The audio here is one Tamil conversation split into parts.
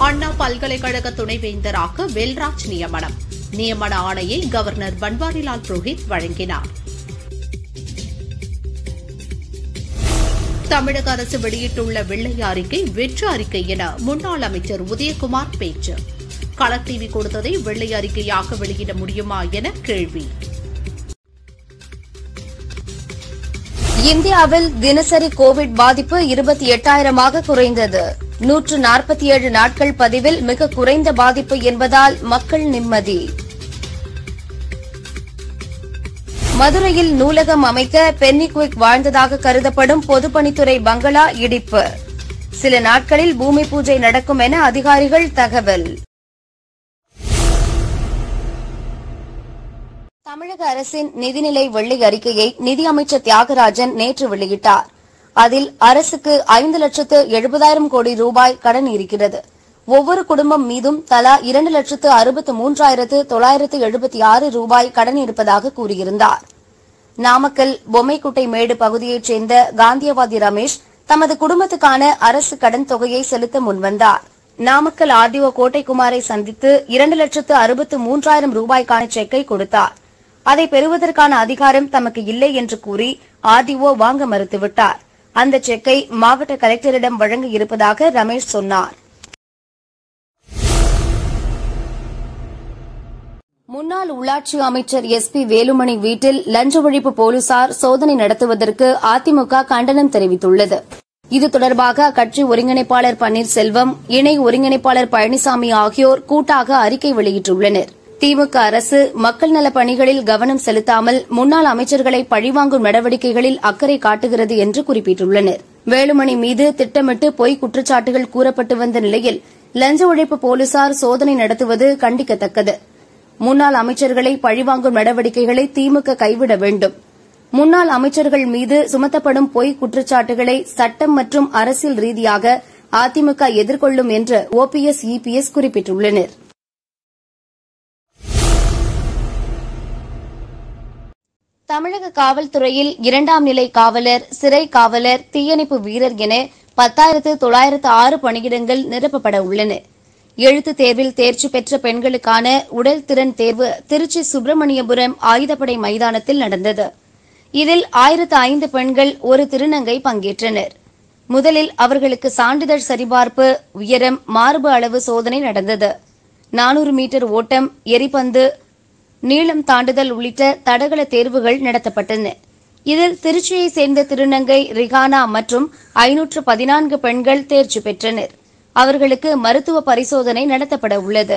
அண்ணா பல்கலைக்கழக துணைவேந்தராக வெல்ராஜ் நியமனம் நியமன ஆணையை கவர்னர் பன்வாரிலால் புரோஹித் வழங்கினார் தமிழக அரசு வெளியிட்டுள்ள வெள்ளை அறிக்கை வெற்று அறிக்கை என முன்னாள் அமைச்சர் உதயகுமார் பேச்சு கலர் டிவி கொடுத்ததை வெள்ளை அறிக்கையாக வெளியிட முடியுமா என கேள்வி இந்தியாவில் தினசரி கோவிட் பாதிப்பு இருபத்தி எட்டாயிரமாக குறைந்தது நூற்று நாற்பத்தி ஏழு நாட்கள் பதிவில் மிக குறைந்த பாதிப்பு என்பதால் மக்கள் நிம்மதி மதுரையில் நூலகம் அமைக்க பென்னிக்விக் வாழ்ந்ததாக கருதப்படும் பொதுப்பணித்துறை பங்களா இடிப்பு சில நாட்களில் பூமி பூஜை நடக்கும் என அதிகாரிகள் தகவல் தமிழக அரசின் நிதிநிலை வெள்ளை அறிக்கையை நிதியமைச்சர் தியாகராஜன் நேற்று வெளியிட்டார் அதில் அரசுக்கு ஐந்து லட்சத்து எழுபதாயிரம் கோடி ரூபாய் கடன் இருக்கிறது ஒவ்வொரு குடும்பம் மீதும் தலா இரண்டு லட்சத்து அறுபத்து மூன்றாயிரத்து தொள்ளாயிரத்து எழுபத்தி ஆறு ரூபாய் கடன் இருப்பதாக கூறியிருந்தார் நாமக்கல் பொம்மைக்குட்டை மேடு பகுதியைச் சேர்ந்த காந்தியவாதி ரமேஷ் தமது குடும்பத்துக்கான அரசு கடன் தொகையை செலுத்த முன்வந்தார் நாமக்கல் ஆர்டிஓ கோட்டைக்குமாரை சந்தித்து இரண்டு லட்சத்து அறுபத்து மூன்றாயிரம் ரூபாய்க்கான செக்கை கொடுத்தார் அதை பெறுவதற்கான அதிகாரம் தமக்கு இல்லை என்று கூறி ஆர்டிஓ வாங்க மறுத்துவிட்டார் அந்த செக்கை மாவட்ட கலெக்டரிடம் வழங்க இருப்பதாக ரமேஷ் சொன்னார் முன்னாள் உள்ளாட்சி அமைச்சர் எஸ் பி வேலுமணி வீட்டில் லஞ்ச ஒழிப்பு போலீசார் சோதனை நடத்துவதற்கு அதிமுக கண்டனம் தெரிவித்துள்ளது இது தொடர்பாக அக்கட்சி ஒருங்கிணைப்பாளர் பன்னீர்செல்வம் இணை ஒருங்கிணைப்பாளர் பழனிசாமி ஆகியோர் கூட்டாக அறிக்கை வெளியிட்டுள்ளனர் திமுக அரசு மக்கள் நலப் பணிகளில் கவனம் செலுத்தாமல் முன்னாள் அமைச்சர்களை பழிவாங்கும் நடவடிக்கைகளில் அக்கறை காட்டுகிறது என்று குறிப்பிட்டுள்ளனர் வேலுமணி மீது திட்டமிட்டு பொய் குற்றச்சாட்டுகள் கூறப்பட்டு வந்த நிலையில் லஞ்ச ஒழிப்பு போலீசார் சோதனை நடத்துவது கண்டிக்கத்தக்கது முன்னாள் அமைச்சர்களை பழிவாங்கும் நடவடிக்கைகளை திமுக கைவிட வேண்டும் முன்னாள் அமைச்சர்கள் மீது சுமத்தப்படும் பொய் குற்றச்சாட்டுகளை சட்டம் மற்றும் அரசியல் ரீதியாக அதிமுக எதிர்கொள்ளும் என்று ஓபிஎஸ் இபிஎஸ் குறிப்பிட்டுள்ளனர் தமிழக காவல்துறையில் இரண்டாம் நிலை காவலர் சிறை காவலர் தீயணைப்பு வீரர் என பத்தாயிரத்து தொள்ளாயிரத்து ஆறு பணியிடங்கள் நிரப்பப்பட உள்ளன எழுத்துத் தேர்வில் தேர்ச்சி பெற்ற பெண்களுக்கான உடல் திறன் தேர்வு திருச்சி சுப்பிரமணியபுரம் ஆயுதப்படை மைதானத்தில் நடந்தது இதில் ஆயிரத்து ஐந்து பெண்கள் ஒரு திருநங்கை பங்கேற்றனர் முதலில் அவர்களுக்கு சான்றிதழ் சரிபார்ப்பு உயரம் மார்பு அளவு சோதனை நடந்தது நானூறு மீட்டர் ஓட்டம் எரிபந்து நீளம் தாண்டுதல் உள்ளிட்ட தடகள தேர்வுகள் நடத்தப்பட்டன இதில் திருச்சியைச் சேர்ந்த திருநங்கை ரிகானா மற்றும் ஐநூற்று பதினான்கு பெண்கள் தேர்ச்சி பெற்றனர் அவர்களுக்கு மருத்துவ பரிசோதனை நடத்தப்பட உள்ளது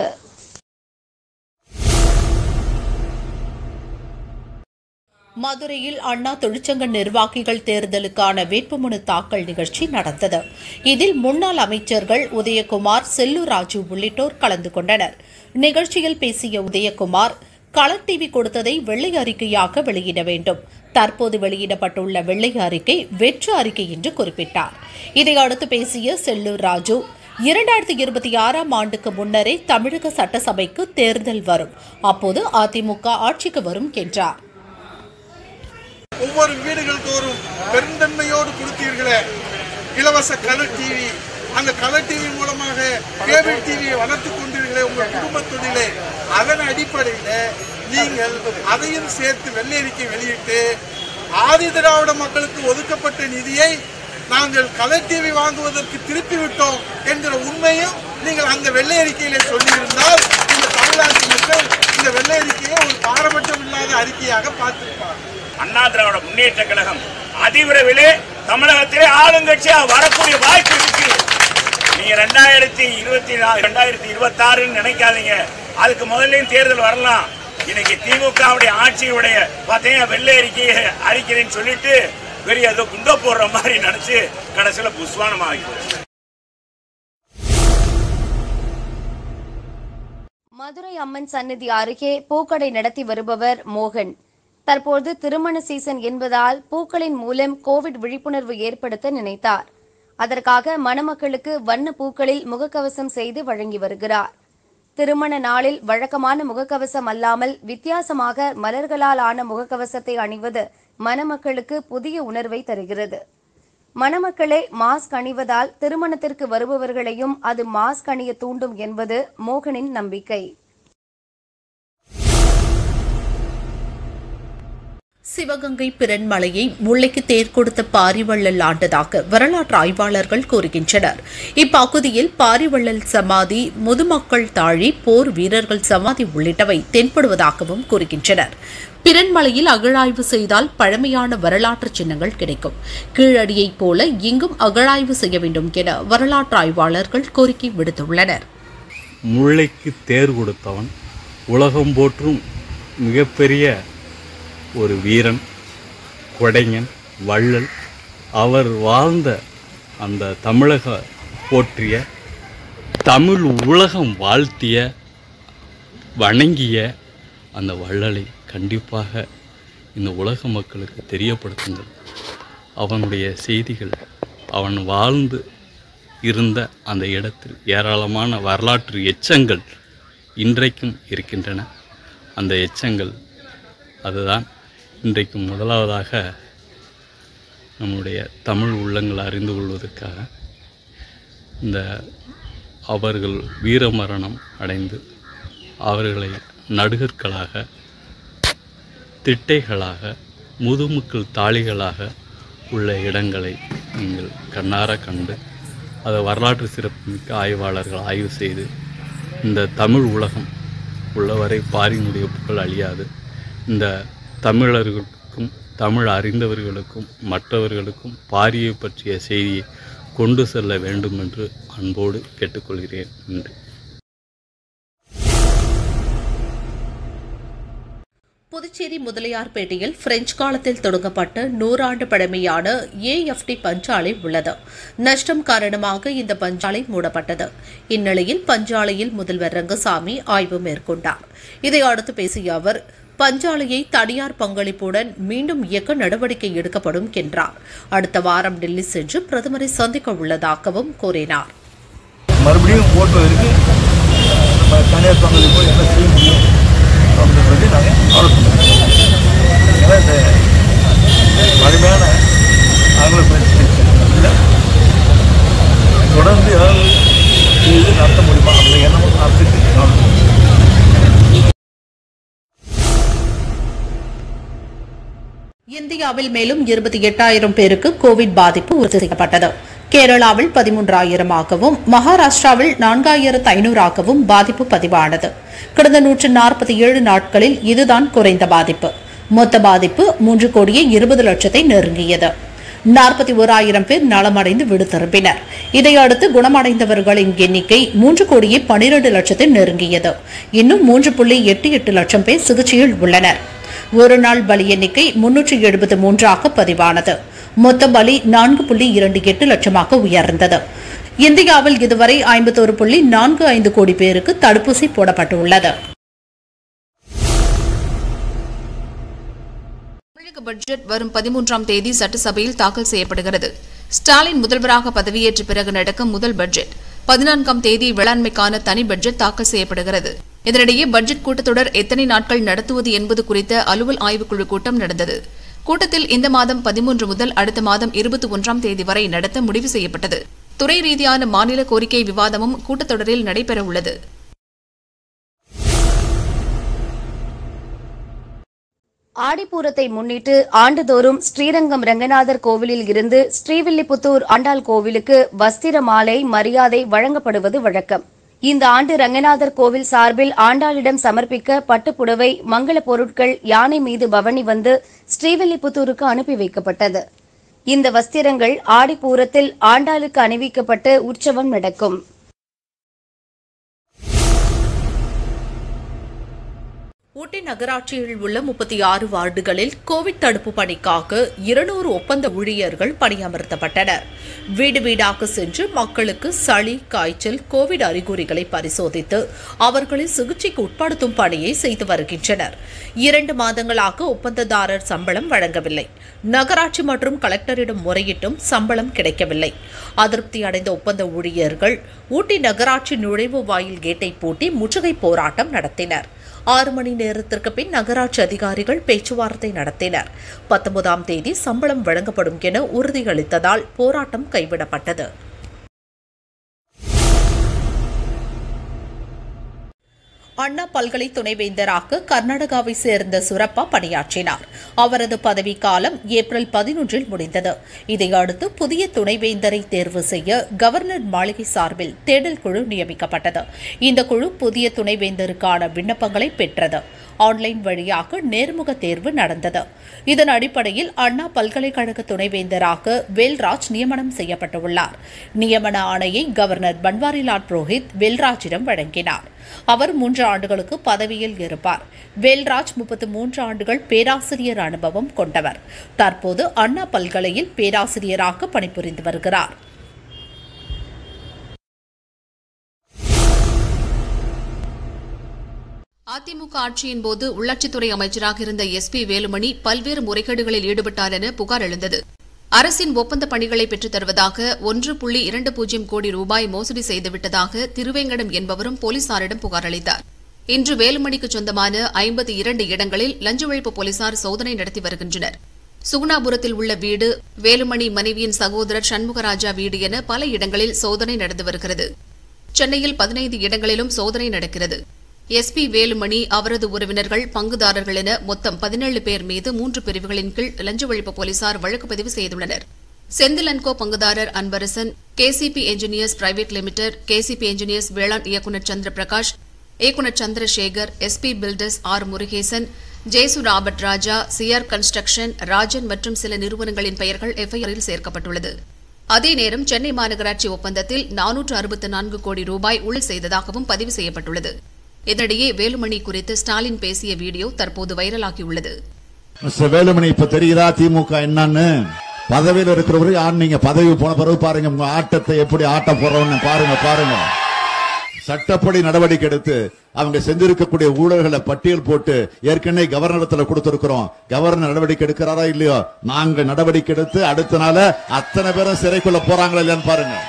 மதுரையில் அண்ணா தொழிற்சங்க நிர்வாகிகள் தேர்தலுக்கான வேட்புமனு தாக்கல் நிகழ்ச்சி நடந்தது இதில் முன்னாள் அமைச்சர்கள் உதயகுமார் செல்லூர் ராஜு உள்ளிட்டோர் கலந்து கொண்டனர் நிகழ்ச்சியில் பேசிய உதயகுமார் கலர் டிவி கொடுத்ததை வெள்ளை அறிக்கையாக வெளியிட வேண்டும் தற்போது வெளியிடப்பட்டுள்ள வெள்ளை அறிக்கை வெற்று அறிக்கை என்று குறிப்பிட்டார் இதையடுத்து பேசிய செல்லூர் ராஜு இரண்டாயிரத்தி இருபத்தி ஆறாம் ஆண்டுக்கு முன்னரே தமிழக சட்டசபைக்கு தேர்தல் வரும் அப்போது அதிமுக ஆட்சிக்கு வரும் என்றார் ஒவ்வொரு வீடுகள் தோறும் பெருந்தன்மையோடு கொடுத்தீர்களே இலவச கலர் டிவி அந்த கலர் டிவி மூலமாக கேபிள் டிவியை வளர்த்து கொண்டீர்களே உங்கள் குடும்பத்தொழிலே அதன் அடிப்படையில் நீங்கள் அதையும் சேர்த்து வெள்ளை அறிக்கை வெளியிட்டு ஆதி திராவிட மக்களுக்கு ஒதுக்கப்பட்ட நிதியை நாங்கள் கலர் டிவி வாங்குவதற்கு திருப்பி விட்டோம் என்கிற உண்மையும் நீங்கள் அந்த வெள்ளை அறிக்கையிலே சொல்லியிருந்தால் இந்த தமிழ்நாட்டு மக்கள் இந்த வெள்ளை அறிக்கையை ஒரு பாரபட்சம் இல்லாத அறிக்கையாக பார்த்திருப்பார்கள் அண்ணா திராவிட முன்னேற்ற கழகம் அதிவிரைவிலே தமிழகத்திலே ஆளுங்கட்சியா வரக்கூடிய வாய்ப்பு இருக்கு நீங்க ரெண்டாயிரத்தி இருபத்தி நாலு ரெண்டாயிரத்தி இருபத்தி ஆறுன்னு நினைக்காதீங்க அதுக்கு முதல்லையும் தேர்தல் வரலாம் இன்னைக்கு திமுகவுடைய ஆட்சியுடைய பார்த்தீங்கன்னா வெள்ளை அறிக்கையை அறிக்கிறேன்னு சொல்லிட்டு பெரிய ஏதோ குண்டோ போடுற மாதிரி நினைச்சு கடைசியில புஸ்வானம் ஆகி போச்சு மதுரை அம்மன் சந்நிதி அருகே பூக்கடை நடத்தி வருபவர் மோகன் தற்போது திருமண சீசன் என்பதால் பூக்களின் மூலம் கோவிட் விழிப்புணர்வு ஏற்படுத்த நினைத்தார் அதற்காக மணமக்களுக்கு வண்ண பூக்களில் முகக்கவசம் செய்து வழங்கி வருகிறார் திருமண நாளில் வழக்கமான முகக்கவசம் அல்லாமல் வித்தியாசமாக மலர்களால் ஆன முகக்கவசத்தை அணிவது மணமக்களுக்கு புதிய உணர்வை தருகிறது மணமக்களே மாஸ்க் அணிவதால் திருமணத்திற்கு வருபவர்களையும் அது மாஸ்க் அணிய தூண்டும் என்பது மோகனின் நம்பிக்கை சிவகங்கை பிறன்மலையை முல்லைக்கு தேர் கொடுத்த பாரிவள்ளல் ஆண்டதாக வரலாற்று ஆய்வாளர்கள் கூறுகின்றனர் இப்பகுதியில் பாரிவள்ளல் சமாதி முதுமக்கள் தாழி போர் வீரர்கள் சமாதி உள்ளிட்டவை தென்படுவதாகவும் கூறுகின்றனர் பிறன்மலையில் அகழாய்வு செய்தால் பழமையான வரலாற்று சின்னங்கள் கிடைக்கும் கீழடியைப் போல இங்கும் அகழாய்வு செய்ய வேண்டும் என வரலாற்று ஆய்வாளர்கள் கோரிக்கை விடுத்துள்ளனர் முல்லைக்கு தேர் கொடுத்தவன் உலகம் போற்றும் மிகப்பெரிய ஒரு வீரன் கொடைஞன் வள்ளல் அவர் வாழ்ந்த அந்த தமிழக போற்றிய தமிழ் உலகம் வாழ்த்திய வணங்கிய அந்த வள்ளலை கண்டிப்பாக இந்த உலக மக்களுக்கு தெரியப்படுத்துங்கள் அவனுடைய செய்திகள் அவன் வாழ்ந்து இருந்த அந்த இடத்தில் ஏராளமான வரலாற்று எச்சங்கள் இன்றைக்கும் இருக்கின்றன அந்த எச்சங்கள் அதுதான் இன்றைக்கு முதலாவதாக நம்முடைய தமிழ் உள்ளங்கள் அறிந்து கொள்வதற்காக இந்த அவர்கள் வீரமரணம் அடைந்து அவர்களை நடுகர்களாக திட்டைகளாக முதுமுக்கள் தாளிகளாக உள்ள இடங்களை நீங்கள் கண்ணார கண்டு அதை வரலாற்று சிறப்புமிக்க ஆய்வாளர்கள் ஆய்வு செய்து இந்த தமிழ் உலகம் உள்ளவரை பாரினுடைய புகழ் அழியாது இந்த தமிழர்களுக்கும் தமிழ் அறிந்தவர்களுக்கும் மற்றவர்களுக்கும் பாரியை பற்றிய செய்தியை கொண்டு செல்ல வேண்டும் என்று அன்போடு கேட்டுக்கொள்கிறேன் நன்றி புதுச்சேரி முதலியார்பேட்டையில் பிரெஞ்சு காலத்தில் தொடங்கப்பட்ட நூறாண்டு பழமையான ஏஎஃப்டி பஞ்சாலை உள்ளது நஷ்டம் காரணமாக இந்த பஞ்சாலை மூடப்பட்டது இந்நிலையில் பஞ்சாலையில் முதல்வர் ரங்கசாமி ஆய்வு மேற்கொண்டார் இதையடுத்து பேசிய அவர் பஞ்சாலையை தனியார் பங்களிப்புடன் மீண்டும் இயக்க நடவடிக்கை எடுக்கப்படும் என்றார் அடுத்த வாரம் டெல்லி சென்று பிரதமரை சந்திக்க உள்ளதாகவும் கூறினார் மறுபடியும் போட்டோ இருக்கு நம்ம தனியார் பங்களிப்பு என்ன செய்ய முடியும் அப்படின்னு சொல்லி நாங்கள் ஆலோசனை பண்ணுவோம். ஏன்னா இந்த வலிமையான ஆங்கில பிரெஞ்சு இதில் தொடர்ந்து ஏதாவது செய்து நடத்த முடியுமா அந்த எண்ணமும் அரசுக்கு காணும் இந்தியாவில் மேலும் இருபத்தி எட்டாயிரம் பேருக்கு கோவிட் பாதிப்பு உறுதி செய்யப்பட்டது கேரளாவில் பதிமூன்றாயிரமாகவும் மகாராஷ்டிராவில் நான்காயிரத்து ஐநூறாகவும் பாதிப்பு பதிவானது கடந்த நூற்று நாற்பத்தி ஏழு நாட்களில் இதுதான் குறைந்த பாதிப்பு மொத்த பாதிப்பு மூன்று கோடியே இருபது லட்சத்தை நெருங்கியது நாற்பத்தி ஓராயிரம் பேர் நலமடைந்து வீடு திரும்பினர் இதையடுத்து குணமடைந்தவர்களின் எண்ணிக்கை மூன்று கோடியே பனிரெண்டு லட்சத்தை நெருங்கியது இன்னும் மூன்று புள்ளி எட்டு எட்டு லட்சம் பேர் சிகிச்சையில் உள்ளனர் ஒரு நாள் பலி எண்ணிக்கை முன்னூற்று எழுபத்து மூன்றாக பதிவானது மொத்த பலி நான்கு புள்ளி இரண்டு எட்டு லட்சமாக உயர்ந்தது இந்தியாவில் இதுவரை ஐம்பத்தோரு புள்ளி நான்கு ஐந்து கோடி பேருக்கு தடுப்பூசி போடப்பட்டுள்ளது தமிழக பட்ஜெட் வரும் பதிமூன்றாம் தேதி சட்டசபையில் தாக்கல் செய்யப்படுகிறது ஸ்டாலின் முதல்வராக பதவியேற்ற பிறகு நடக்கும் முதல் பட்ஜெட் பதினான்காம் தேதி வேளாண்மைக்கான தனி பட்ஜெட் தாக்கல் செய்யப்படுகிறது இதனிடையே பட்ஜெட் கூட்டத்தொடர் எத்தனை நாட்கள் நடத்துவது என்பது குறித்த அலுவல் ஆய்வுக்குழு கூட்டம் நடந்தது கூட்டத்தில் இந்த மாதம் பதிமூன்று முதல் அடுத்த மாதம் இருபத்தி ஒன்றாம் தேதி வரை நடத்த முடிவு செய்யப்பட்டது துறை ரீதியான மாநில கோரிக்கை விவாதமும் கூட்டத்தொடரில் நடைபெறவுள்ளது ஆடிப்பூரத்தை முன்னிட்டு ஆண்டுதோறும் ஸ்ரீரங்கம் ரங்கநாதர் கோவிலில் இருந்து ஸ்ரீவில்லிபுத்தூர் ஆண்டாள் கோவிலுக்கு வஸ்திர மாலை மரியாதை வழங்கப்படுவது வழக்கம் இந்த ஆண்டு ரங்கநாதர் கோவில் சார்பில் ஆண்டாளிடம் சமர்ப்பிக்க பட்டுப்புடவை மங்கள பொருட்கள் யானை மீது பவனி வந்து ஸ்ரீவில்லிபுத்தூருக்கு அனுப்பி வைக்கப்பட்டது இந்த வஸ்திரங்கள் ஆடிப்பூரத்தில் ஆண்டாளுக்கு அணிவிக்கப்பட்டு உற்சவம் நடக்கும் ஊட்டி நகராட்சியில் உள்ள முப்பத்தி ஆறு வார்டுகளில் கோவிட் தடுப்பு பணிக்காக இருநூறு ஒப்பந்த ஊழியர்கள் பணியமர்த்தப்பட்டனர் வீடு வீடாக சென்று மக்களுக்கு சளி காய்ச்சல் கோவிட் அறிகுறிகளை பரிசோதித்து அவர்களை சிகிச்சைக்கு உட்படுத்தும் பணியை செய்து வருகின்றனர் இரண்டு மாதங்களாக ஒப்பந்ததாரர் சம்பளம் வழங்கவில்லை நகராட்சி மற்றும் கலெக்டரிடம் முறையிட்டும் சம்பளம் கிடைக்கவில்லை அதிருப்தி அடைந்த ஒப்பந்த ஊழியர்கள் ஊட்டி நகராட்சி நுழைவு வாயில் கேட்டை பூட்டி முற்றுகை போராட்டம் நடத்தினர் ஆறு மணி நேரத்திற்கு பின் நகராட்சி அதிகாரிகள் பேச்சுவார்த்தை நடத்தினர் பத்தொன்பதாம் தேதி சம்பளம் வழங்கப்படும் என உறுதியளித்ததால் போராட்டம் கைவிடப்பட்டது அண்ணா பல்கலை துணைவேந்தராக கர்நாடகாவை சேர்ந்த சுரப்பா பணியாற்றினார் அவரது பதவிக்காலம் ஏப்ரல் பதினொன்றில் முடிந்தது இதையடுத்து புதிய துணைவேந்தரை தேர்வு செய்ய கவர்னர் மாளிகை சார்பில் தேடல் குழு நியமிக்கப்பட்டது இந்த குழு புதிய துணைவேந்தருக்கான விண்ணப்பங்களை பெற்றது ஆன்லைன் வழியாக நேர்முக தேர்வு நடந்தது இதன் அடிப்படையில் அண்ணா பல்கலைக்கழக துணைவேந்தராக வேல்ராஜ் நியமனம் செய்யப்பட்டுள்ளார் நியமன ஆணையை கவர்னர் பன்வாரிலால் புரோஹித் வேல்ராஜிடம் வழங்கினார் அவர் மூன்று ஆண்டுகளுக்கு பதவியில் இருப்பார் வேல்ராஜ் முப்பத்து மூன்று ஆண்டுகள் பேராசிரியர் அனுபவம் கொண்டவர் தற்போது அண்ணா பல்கலையில் பேராசிரியராக பணிபுரிந்து வருகிறார் அதிமுக ஆட்சியின் போது உள்ளாட்சித்துறை அமைச்சராக இருந்த எஸ் பி வேலுமணி பல்வேறு முறைகேடுகளில் ஈடுபட்டார் என புகார் எழுந்தது அரசின் ஒப்பந்த பணிகளை பெற்றுத் தருவதாக ஒன்று புள்ளி இரண்டு பூஜ்ஜியம் கோடி ரூபாய் மோசடி செய்துவிட்டதாக திருவேங்கடம் என்பவரும் போலீசாரிடம் புகார் அளித்தார் இன்று வேலுமணிக்கு சொந்தமான ஐம்பத்தி இரண்டு இடங்களில் லஞ்ச ஒழிப்பு போலீசார் சோதனை நடத்தி வருகின்றனர் சுகுணாபுரத்தில் உள்ள வீடு வேலுமணி மனைவியின் சகோதரர் சண்முகராஜா வீடு என பல இடங்களில் சோதனை நடந்து வருகிறது சென்னையில் பதினைந்து இடங்களிலும் சோதனை நடக்கிறது எஸ்பி வேலுமணி அவரது உறவினர்கள் பங்குதாரர்கள் என மொத்தம் பதினேழு பேர் மீது மூன்று பிரிவுகளின் கீழ் லஞ்ச ஒழிப்பு போலீசார் வழக்கு பதிவு செய்துள்ளனர் செந்தில் அன்கோ பங்குதாரர் Anbarasan KCP engineers private limited KCP engineers வேளாண் இயக்குநர் சந்திர பிரகாஷ் இயக்குநர் Chandrasekar SP builders R Murugesan Jesu Robert Raja CR construction Rajan மற்றும் சில நிறுவனங்களின் பெயர்கள் எஃப்ஐஆரில் சேர்க்கப்பட்டுள்ளது அதே நேரம் சென்னை மாநகராட்சி ஒப்பந்தத்தில் நானூற்று அறுபத்து நான்கு கோடி ரூபாய் ஊழல் செய்ததாகவும் பதிவு செய்யப்பட்டுள்ளது இதனிடையே வேலுமணி குறித்து ஸ்டாலின் பேசிய வீடியோ தற்போது வைரலாகியுள்ளது மிஸ்டர் வேலுமணி இப்ப தெரியுதா திமுக என்னன்னு பதவியில் இருக்கிறவரு யார் நீங்க பதவி போன பிறகு பாருங்க உங்க ஆட்டத்தை எப்படி ஆட்ட போறோம்னு பாருங்க பாருங்க சட்டப்படி நடவடிக்கை எடுத்து அவங்க செஞ்சிருக்கக்கூடிய ஊழல்களை பட்டியல் போட்டு ஏற்கனவே கவர்னரத்துல கொடுத்திருக்கிறோம் கவர்னர் நடவடிக்கை எடுக்கிறாரா இல்லையோ நாங்க நடவடிக்கை எடுத்து அடுத்த நாள அத்தனை பேரும் சிறைக்குள்ள போறாங்களா இல்லையான்னு பாருங்க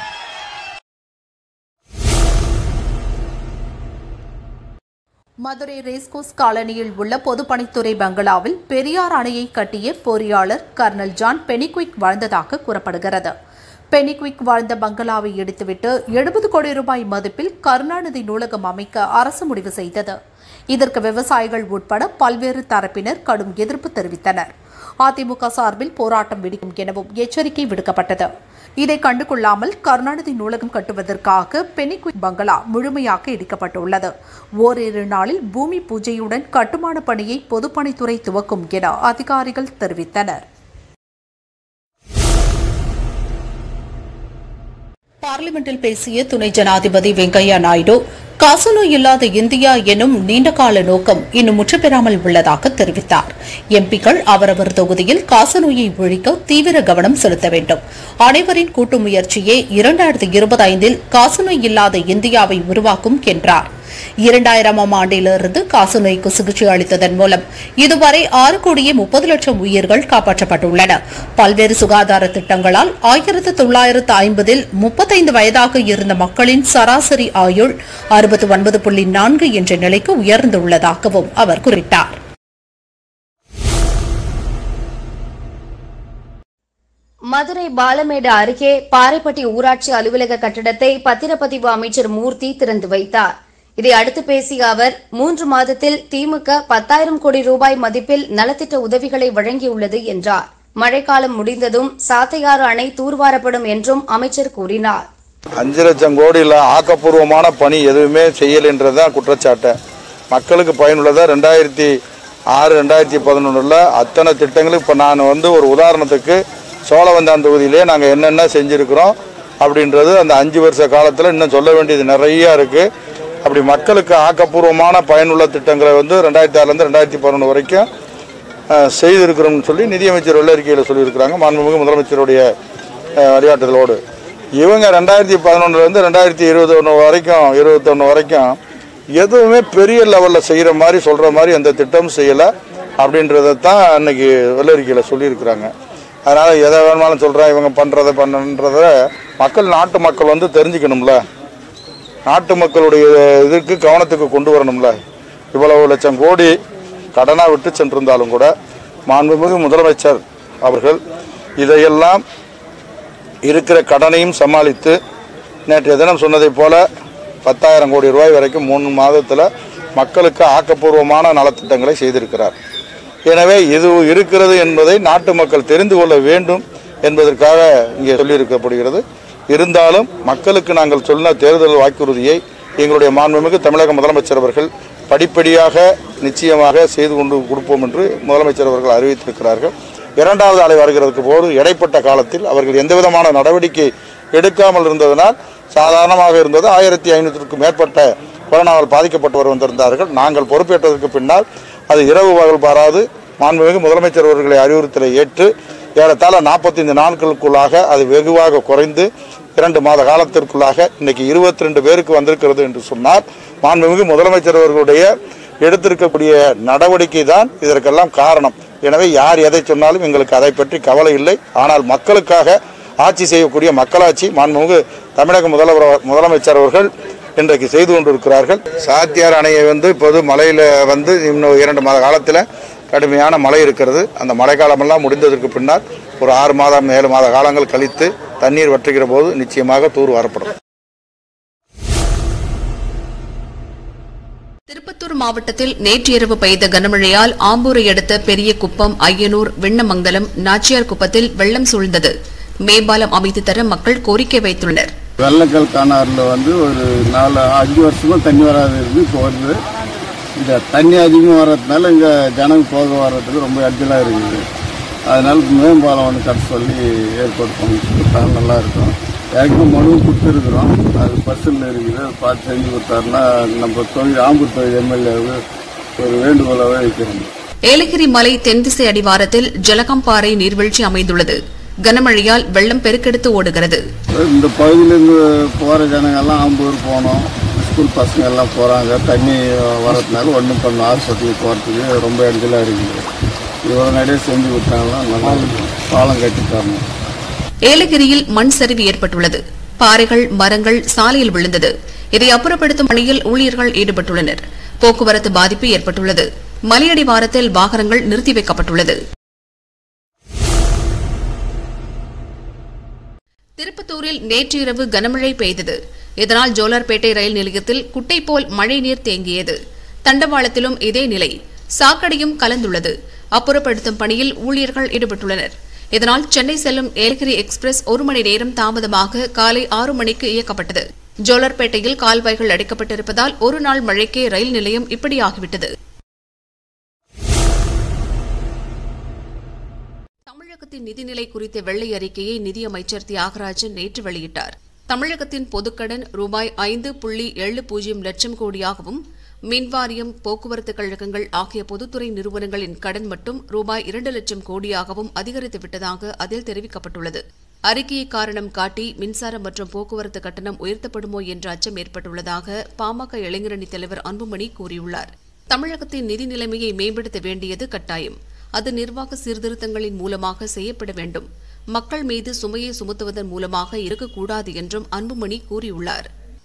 மதுரை ரேஸ்கோஸ் காலனியில் உள்ள பொதுப்பணித்துறை பங்களாவில் பெரியார் அணையை கட்டிய பொறியாளர் கர்னல் ஜான் பெனிக்விக் வாழ்ந்ததாக கூறப்படுகிறது பெனிக்விக் வாழ்ந்த பங்களாவை இடித்துவிட்டு எழுபது கோடி ரூபாய் மதிப்பில் கருணாநிதி நூலகம் அமைக்க அரசு முடிவு செய்தது இதற்கு விவசாயிகள் உட்பட பல்வேறு தரப்பினர் கடும் எதிர்ப்பு தெரிவித்தனர் அதிமுக சார்பில் போராட்டம் வெடிக்கும் எனவும் எச்சரிக்கை விடுக்கப்பட்டது இதை கண்டுகொள்ளாமல் கருணாநிதி நூலகம் கட்டுவதற்காக பெனிக்விக் பங்களா முழுமையாக இடிக்கப்பட்டுள்ளது ஓரிரு நாளில் பூமி பூஜையுடன் கட்டுமான பணியை பொதுப்பணித்துறை துவக்கும் என அதிகாரிகள் தெரிவித்தனர் பார்லிமெண்டில் பேசிய துணை ஜனாதிபதி வெங்கையா நாயுடு காசநோய் இல்லாத இந்தியா எனும் நீண்டகால நோக்கம் இன்னும் முற்றுப்பெறாமல் உள்ளதாக தெரிவித்தார் எம்பிக்கள் அவரவர் தொகுதியில் காசநோயை ஒழிக்க தீவிர கவனம் செலுத்த வேண்டும் அனைவரின் கூட்டு முயற்சியே இரண்டாயிரத்தி இருபத்தைந்தில் காசநோய் இல்லாத இந்தியாவை உருவாக்கும் என்றார் இரண்டாயிரமாம் ஆண்டிலிருந்து காசநோய்க்கு சிகிச்சை அளித்ததன் மூலம் இதுவரை ஆறு கோடியே முப்பது லட்சம் உயிர்கள் காப்பாற்றப்பட்டுள்ளன பல்வேறு சுகாதார திட்டங்களால் ஆயிரத்து தொள்ளாயிரத்து ஐம்பதில் முப்பத்தைந்து வயதாக இருந்த மக்களின் சராசரி ஆயுள் அறுபத்து ஒன்பது புள்ளி நான்கு என்ற நிலைக்கு உயர்ந்துள்ளதாகவும் அவர் குறிப்பிட்டார் மதுரை பாலமேடு அருகே பாறைப்பட்டி ஊராட்சி அலுவலக கட்டடத்தை பத்திரப்பதிவு அமைச்சர் மூர்த்தி திறந்து வைத்தார் இதை அடுத்து பேசிய அவர் மூன்று மாதத்தில் திமுக பத்தாயிரம் கோடி ரூபாய் மதிப்பில் நலத்திட்ட உதவிகளை வழங்கியுள்ளது என்றார் மழைக்காலம் முடிந்ததும் சாத்தையாறு அணை தூர்வாரப்படும் என்றும் அமைச்சர் கூறினார் அஞ்சு லட்சம் கோடியில் ஆக்கப்பூர்வமான பணி எதுவுமே செய்யலைன்றது தான் குற்றச்சாட்டு மக்களுக்கு பயனுள்ளதாக ரெண்டாயிரத்தி ஆறு ரெண்டாயிரத்தி பதினொன்றில் அத்தனை திட்டங்களும் இப்போ நான் வந்து ஒரு உதாரணத்துக்கு சோழவந்தான் தொகுதியிலே நாங்கள் என்னென்ன செஞ்சுருக்கிறோம் அப்படின்றது அந்த அஞ்சு வருஷ காலத்தில் இன்னும் சொல்ல வேண்டியது நிறையா இருக்குது அப்படி மக்களுக்கு ஆக்கப்பூர்வமான பயனுள்ள திட்டங்களை வந்து ரெண்டாயிரத்தி ஆறுலேருந்து ரெண்டாயிரத்தி பதினொன்று வரைக்கும் அஹ், செய்திருக்கிறோம்னு சொல்லி நிதியமைச்சர் வெள்ளறிக்கையில் சொல்லியிருக்கிறாங்க மாண்புமிகு முதலமைச்சருடைய அஹ், வழிகாட்டுதலோடு இவங்க ரெண்டாயிரத்தி பதினொன்றுலேருந்து ரெண்டாயிரத்தி இருபது ஒன்று வரைக்கும் இருபத்தொன்று வரைக்கும் எதுவுமே பெரிய லெவலில் செய்கிற மாதிரி சொல்கிற மாதிரி எந்த திட்டமும் செய்யலை அப்படின்றத தான் அன்னைக்கு வெள்ளறிக்கையில் சொல்லியிருக்கிறாங்க அதனால் எதை வேணுமாலும் சொல்கிறேன் இவங்க பண்ணுறதை பண்ணுன்றத மக்கள் நாட்டு மக்கள் வந்து தெரிஞ்சுக்கணும்ல நாட்டு மக்களுடைய இதுக்கு கவனத்துக்கு கொண்டு வரணும்ல இவ்வளவு லட்சம் கோடி கடனாக விட்டு சென்றிருந்தாலும் கூட மாண்புமிகு முதலமைச்சர் அவர்கள் இதையெல்லாம் இருக்கிற கடனையும் சமாளித்து நேற்றைய தினம் சொன்னதைப் போல பத்தாயிரம் கோடி ரூபாய் வரைக்கும் மூணு மாதத்தில் மக்களுக்கு ஆக்கப்பூர்வமான நலத்திட்டங்களை செய்திருக்கிறார் எனவே இது இருக்கிறது என்பதை நாட்டு மக்கள் தெரிந்து கொள்ள வேண்டும் என்பதற்காக இங்கே சொல்லியிருக்கப்படுகிறது இருந்தாலும் மக்களுக்கு நாங்கள் சொன்ன தேர்தல் வாக்குறுதியை எங்களுடைய மாண்புமிகு தமிழக முதலமைச்சர் அவர்கள் படிப்படியாக நிச்சயமாக செய்து கொண்டு கொடுப்போம் என்று முதலமைச்சர் அவர்கள் அறிவித்திருக்கிறார்கள் இரண்டாவது அலை வருகிறதுக்கு போது இடைப்பட்ட காலத்தில் அவர்கள் எந்த விதமான நடவடிக்கை எடுக்காமல் இருந்ததனால் சாதாரணமாக இருந்தது ஆயிரத்தி ஐநூற்றுக்கும் மேற்பட்ட கொரோனாவால் பாதிக்கப்பட்டவர் வந்திருந்தார்கள் நாங்கள் பொறுப்பேற்றதற்கு பின்னால் அது இரவு பகல் பாராது மாண்புமிகு முதலமைச்சர் அவர்களை அறிவுறுத்தலை ஏற்று ஏறத்தாழ நாற்பத்தைந்து நாட்களுக்குள்ளாக அது வெகுவாக குறைந்து இரண்டு மாத காலத்திற்குள்ளாக இன்னைக்கு இருபத்தி ரெண்டு பேருக்கு வந்திருக்கிறது என்று சொன்னார் மாண்புமிகு முதலமைச்சர் அவர்களுடைய எடுத்திருக்கக்கூடிய நடவடிக்கை தான் இதற்கெல்லாம் காரணம் எனவே யார் எதை சொன்னாலும் எங்களுக்கு அதை பற்றி கவலை இல்லை ஆனால் மக்களுக்காக ஆட்சி செய்யக்கூடிய மக்களாட்சி மாண்புமிகு தமிழக முதல்வர் முதலமைச்சர் அவர்கள் இன்றைக்கு செய்து கொண்டிருக்கிறார்கள் சாத்தியார் அணையை வந்து இப்போது மழையில் வந்து இன்னும் இரண்டு மாத காலத்தில் கடுமையான மழை இருக்கிறது அந்த மழைக்காலமெல்லாம் முடிந்ததற்கு பின்னால் ஒரு ஆறு மாதம் ஏழு மாத காலங்கள் கழித்து தண்ணீர் வற்றுகிற போது நிச்சயமாக தூர் வரப்படும் திருப்பத்தூர் மாவட்டத்தில் நேற்று இரவு பெய்த கனமழையால் ஆம்பூரை அடுத்த பெரிய குப்பம் ஐயனூர் விண்ணமங்கலம் நாச்சியார் குப்பத்தில் வெள்ளம் சூழ்ந்தது மேம்பாலம் அமைத்து தர மக்கள் கோரிக்கை வைத்துள்ளனர் வெள்ளக்கல் காணாறில் வந்து ஒரு நாலு அஞ்சு வருஷமா தண்ணி வராது இருக்கு இப்போ வருது இந்த தண்ணி அதிகமாக வர்றதுனால இங்கே ஜனங்க போக வர்றதுக்கு ரொம்ப அடிச்சலாக இருக்குது அதனால மேம்பாலம் ஒன்று கட்ட சொல்லி ஏற்பாடு பண்ணி கொடுத்தாங்க நல்லா இருக்கும் ஏற்கனவே மனு கொடுத்துருக்குறோம் அது பஸ்ஸில் இருக்குது அதை பார்த்து செஞ்சு கொடுத்தாருன்னா நம்ம தொழில் ஆம்பூர் தொழில் எம்எல்ஏவுக்கு ஒரு வேண்டுகோளாகவே வைக்கிறோம் ஏலகிரி மலை தென்திசை அடிவாரத்தில் ஜலகம்பாறை நீர்வீழ்ச்சி அமைந்துள்ளது கனமழையால் வெள்ளம் பெருக்கெடுத்து ஓடுகிறது இந்த பகுதியிலேருந்து போகிற ஜனங்கள்லாம் ஆம்பூர் போனோம் ஸ்கூல் பசங்க எல்லாம் போகிறாங்க தண்ணி வரதுனால ஒன்றும் பண்ண ஹாஸ்பிட்டலுக்கு போகிறதுக்கு ரொம்ப இடத்துல இருக்குது இவ்வளோ நிறைய செஞ்சு கொடுத்தாங்கன்னா நல்லா இருக்கும் பாலம் கட்டி தரணும் ஏலகிரியில் மண் சரிவு ஏற்பட்டுள்ளது பாறைகள் மரங்கள் சாலையில் விழுந்தது இதை அப்புறப்படுத்தும் பணியில் ஊழியர்கள் ஈடுபட்டுள்ளனர் போக்குவரத்து பாதிப்பு ஏற்பட்டுள்ளது மலையடிவாரத்தில் வாகனங்கள் நிறுத்தி வைக்கப்பட்டுள்ளது திருப்பத்தூரில் நேற்று இரவு கனமழை பெய்தது இதனால் ஜோலார்பேட்டை ரயில் நிலையத்தில் குட்டை போல் மழைநீர் தேங்கியது தண்டவாளத்திலும் இதே நிலை சாக்கடையும் கலந்துள்ளது அப்புறப்படுத்தும் பணியில் ஊழியர்கள் ஈடுபட்டுள்ளனர் இதனால் சென்னை செல்லும் ஏலகிரி எக்ஸ்பிரஸ் ஒரு மணி நேரம் தாமதமாக காலை ஆறு மணிக்கு இயக்கப்பட்டது ஜோலார்பேட்டையில் கால்வாய்கள் அடைக்கப்பட்டிருப்பதால் ஒரு நாள் மழைக்கே ரயில் நிலையம் இப்படியாகிவிட்டது தமிழகத்தின் நிதிநிலை குறித்த வெள்ளை அறிக்கையை நிதியமைச்சர் தியாகராஜன் நேற்று வெளியிட்டார் தமிழகத்தின் பொதுக்கடன் ரூபாய் ஐந்து புள்ளி ஏழு பூஜ்ஜியம் லட்சம் கோடியாகவும் மின்வாரியம் போக்குவரத்து கழகங்கள் ஆகிய பொதுத்துறை நிறுவனங்களின் கடன் மட்டும் ரூபாய் இரண்டு லட்சம் கோடியாகவும் அதிகரித்து விட்டதாக அதில் தெரிவிக்கப்பட்டுள்ளது அறிக்கையை காரணம் காட்டி மின்சாரம் மற்றும் போக்குவரத்து கட்டணம் உயர்த்தப்படுமோ என்ற அச்சம் ஏற்பட்டுள்ளதாக பாமக இளைஞரணி தலைவர் அன்புமணி கூறியுள்ளார் தமிழகத்தின் நிதி நிலைமையை மேம்படுத்த வேண்டியது கட்டாயம் அது நிர்வாக சீர்திருத்தங்களின் மூலமாக செய்யப்பட வேண்டும் மக்கள் மீது சுமையை சுமத்துவதன் மூலமாக இருக்கக்கூடாது என்றும் அன்புமணி கூறியுள்ளார்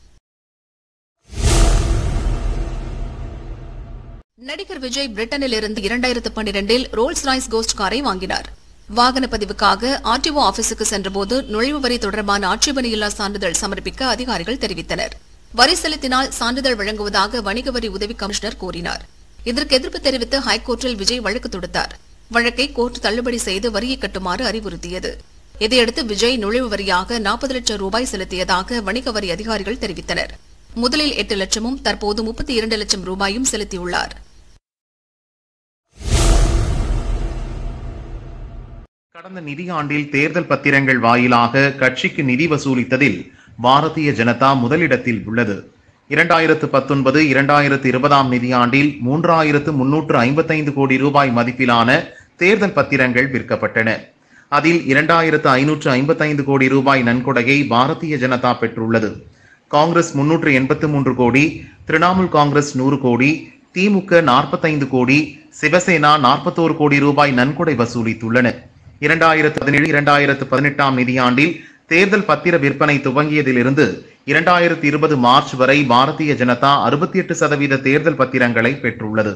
நடிகர் விஜய் பிரிட்டனில் இருந்து இரண்டாயிரத்து பன்னிரண்டில் ரோல்ஸ் ராய்ஸ் கோஸ்ட் காரை வாங்கினார் வாகன பதிவுக்காக ஆர்டிஓ ஆபீஸுக்கு சென்றபோது நுழைவு வரி தொடர்பான ஆட்சேபனையில்லா சான்றிதழ் சமர்ப்பிக்க அதிகாரிகள் தெரிவித்தனர் வரி செலுத்தினால் சான்றிதழ் வழங்குவதாக வணிக வரி உதவி கமிஷனர் கூறினார் இதற்கு எதிர்ப்பு தெரிவித்து ஹைகோர்ட்டில் விஜய் வழக்கு தொடுத்தார் வழக்கை கோர்ட் தள்ளுபடி செய்து வரியை கட்டுமாறு அறிவுறுத்தியது இதையடுத்து விஜய் நுழைவு வரியாக நாற்பது லட்சம் ரூபாய் செலுத்தியதாக வணிக வரி அதிகாரிகள் தெரிவித்தனர் முதலில் எட்டு லட்சமும் தற்போது முப்பத்தி இரண்டு லட்சம் ரூபாயும் செலுத்தியுள்ளார் கடந்த நிதியாண்டில் தேர்தல் பத்திரங்கள் வாயிலாக கட்சிக்கு நிதி வசூலித்ததில் பாரதிய ஜனதா முதலிடத்தில் உள்ளது இரண்டாயிரத்து பத்தொன்பது இரண்டாயிரத்து இருபதாம் நிதியாண்டில் மூன்றாயிரத்து முன்னூற்று ஐம்பத்தைந்து கோடி ரூபாய் மதிப்பிலான தேர்தல் பத்திரங்கள் விற்கப்பட்டன அதில் இரண்டாயிரத்து ஐநூற்று ஐம்பத்தைந்து கோடி ரூபாய் நன்கொடையை பாரதிய ஜனதா பெற்றுள்ளது காங்கிரஸ் முன்னூற்று எண்பத்து மூன்று கோடி திரிணாமுல் காங்கிரஸ் நூறு கோடி திமுக நாற்பத்தைந்து கோடி சிவசேனா நாற்பத்தோரு கோடி ரூபாய் நன்கொடை வசூலித்துள்ளன இரண்டாயிரத்து பதினேழு இரண்டாயிரத்து பதினெட்டாம் நிதியாண்டில் தேர்தல் பத்திர விற்பனை துவங்கியதிலிருந்து இரண்டாயிரத்தி இருபது மார்ச் வரை பாரதிய ஜனதா அறுபத்தி எட்டு சதவீத தேர்தல் பத்திரங்களை பெற்றுள்ளது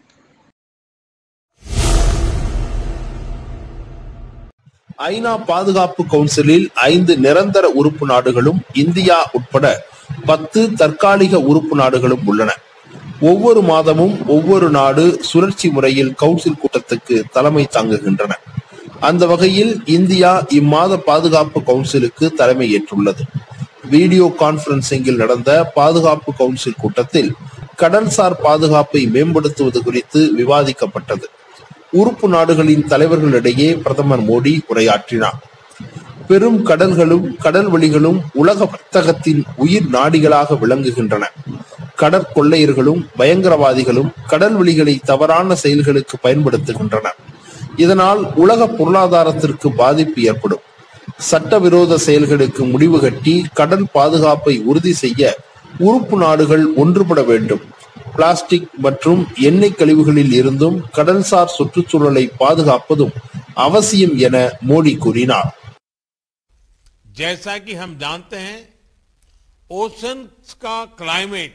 ஐநா பாதுகாப்பு கவுன்சிலில் ஐந்து நிரந்தர உறுப்பு நாடுகளும் இந்தியா உட்பட பத்து தற்காலிக உறுப்பு நாடுகளும் உள்ளன ஒவ்வொரு மாதமும் ஒவ்வொரு நாடு சுழற்சி முறையில் கவுன்சில் கூட்டத்துக்கு தலைமை தாங்குகின்றன அந்த வகையில் இந்தியா இம்மாத பாதுகாப்பு கவுன்சிலுக்கு தலைமை ஏற்றுள்ளது வீடியோ கான்பரன்சிங்கில் நடந்த பாதுகாப்பு கவுன்சில் கூட்டத்தில் கடல்சார் பாதுகாப்பை மேம்படுத்துவது குறித்து விவாதிக்கப்பட்டது உறுப்பு நாடுகளின் தலைவர்களிடையே பிரதமர் மோடி உரையாற்றினார் பெரும் கடல்களும் கடல்வெளிகளும் உலக வர்த்தகத்தின் உயிர் நாடிகளாக விளங்குகின்றன கடற்கொள்ளையர்களும் பயங்கரவாதிகளும் கடல்வெளிகளை தவறான செயல்களுக்கு பயன்படுத்துகின்றனர் இதனால் உலக பொருளாதாரத்திற்கு பாதிப்பு ஏற்படும் சட்டவிரோத செயல்களுக்கு முடிவு கட்டி கடல் பாதுகாப்பை உறுதி செய்ய உறுப்பு நாடுகள் ஒன்றுபட வேண்டும் பிளாஸ்டிக் மற்றும் எண்ணெய் கழிவுகளில் இருந்தும் கடல்சார் சுற்றுச்சூழலை பாதுகாப்பதும் அவசியம் என மோடி கூறினார் जैसा कि हम जानते हैं ओशन का क्लाइमेट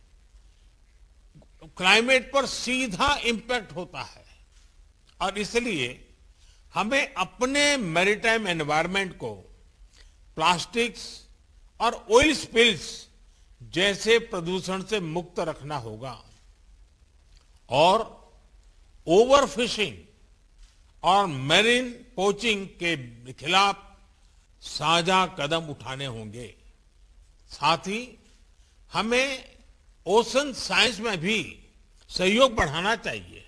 क्लाइमेट पर सीधा इम्पैक्ट होता है और इसलिए हमें अपने मैरीटाइम एनवायरनमेंट को प्लास्टिक्स और ऑयल स्पिल्स जैसे प्रदूषण से मुक्त रखना होगा और ओवर फिशिंग और मेरीन पोचिंग के खिलाफ साझा कदम उठाने होंगे साथ ही हमें ओशन साइंस में भी सहयोग बढ़ाना चाहिए